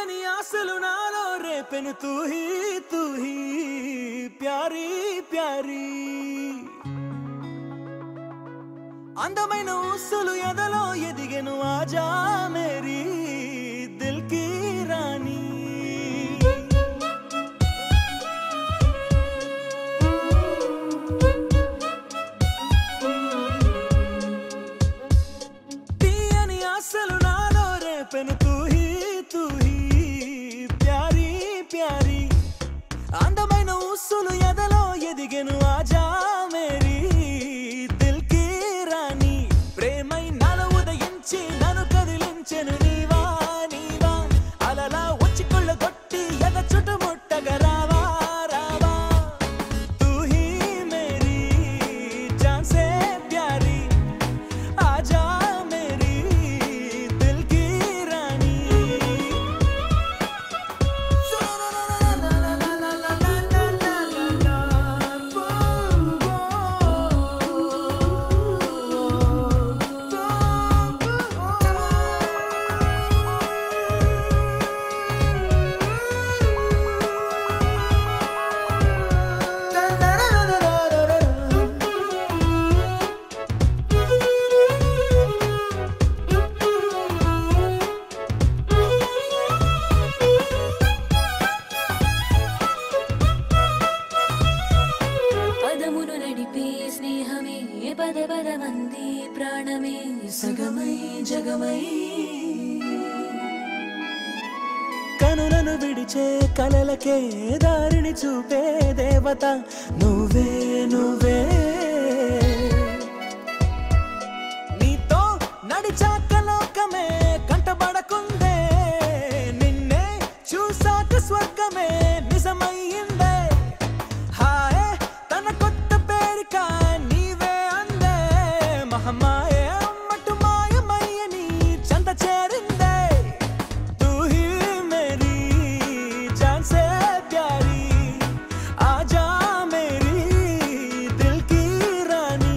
తీయని ఆశలు నాలో రేపెను తూహి తూహి ప్యారీ ప్యారీ అందమైన ఊసులు ఎదలో ఎదిగెను ఆజా మేరీ దిల్ కి రాణి తీయని ఆశలు నాలో రేపెను తూహి తూహి ప్యారీ ప్యారీ అందమైన ఊసులు ఎదలో ఎదిగెను ఆజా మేరీ దిల్ కి రాణి ప్రేమై నన్ను ఉదయించి నన్ను కదిలించెను నీవా నీవా అలలా వచ్చి కొట్టి ఎద చుట్టుముట్టగా రావా రావా తూ హీ మేరీ జాన్ సే ప్యారీ ఆజా మేరీ దిల్ కి రాణి పదమును నడిపే స్నేహమే పద పదమంది ప్రాణమే సగమై జగమై కనులను విడిచే కలలకే దారిని చూపే దేవత నువ్వే నువ్వే నీతో నడిచాక లోకమే కంటబడకుందే నిన్నే చూసాక స్వర్గమే నిజమయ్యిందే హాయ్ తన కొత్త పేరిక నీవే అందే మహమాయ అమ్మటు మాయమయ్యని చెంత చేరిందే तू ही मेरी जान से प्यारी आजा मेरी दिल की रानी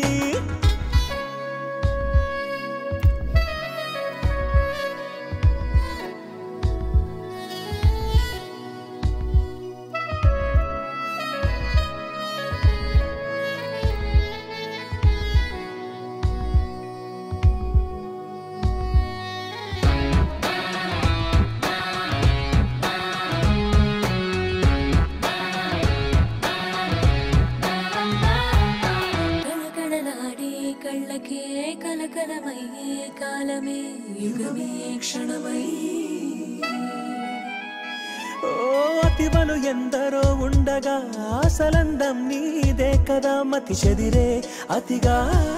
కళకళలాడే కళ్ళకే కలకలమయ్యే కాలమే యుగమే క్షణమై ఓ అతివలు ఎందరో ఉండగా అసలందం నీదే కదా మతి చెదిరే అతిగా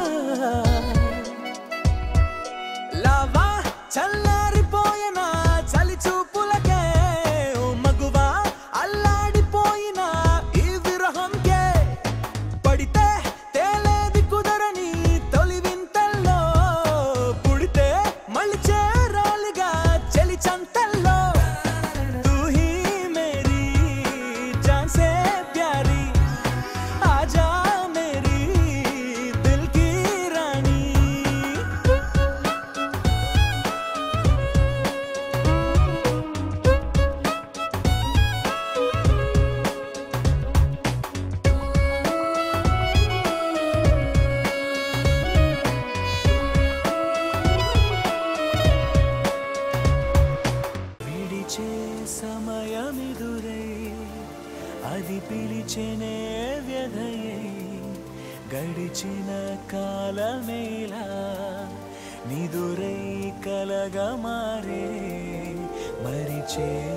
లావా చల్లారిపోయిన చలి చూపులకే ఓ మగువా అల్లాడిపోయిన ఈ విరహంకే పడితే తేలేది కుదరని తొలి వింతల్లో పుడితే మళ్ళీ చేరాలిగా చలి చంతల్లో तू ही मेरी जान से प्यारी आजा मेरी दिल की रानी విడిచే సమయమిదురై అది పిలిచెనే వ్యధయై గడిచిన కాలమేలా నిదురై కలగా మారే మరిచే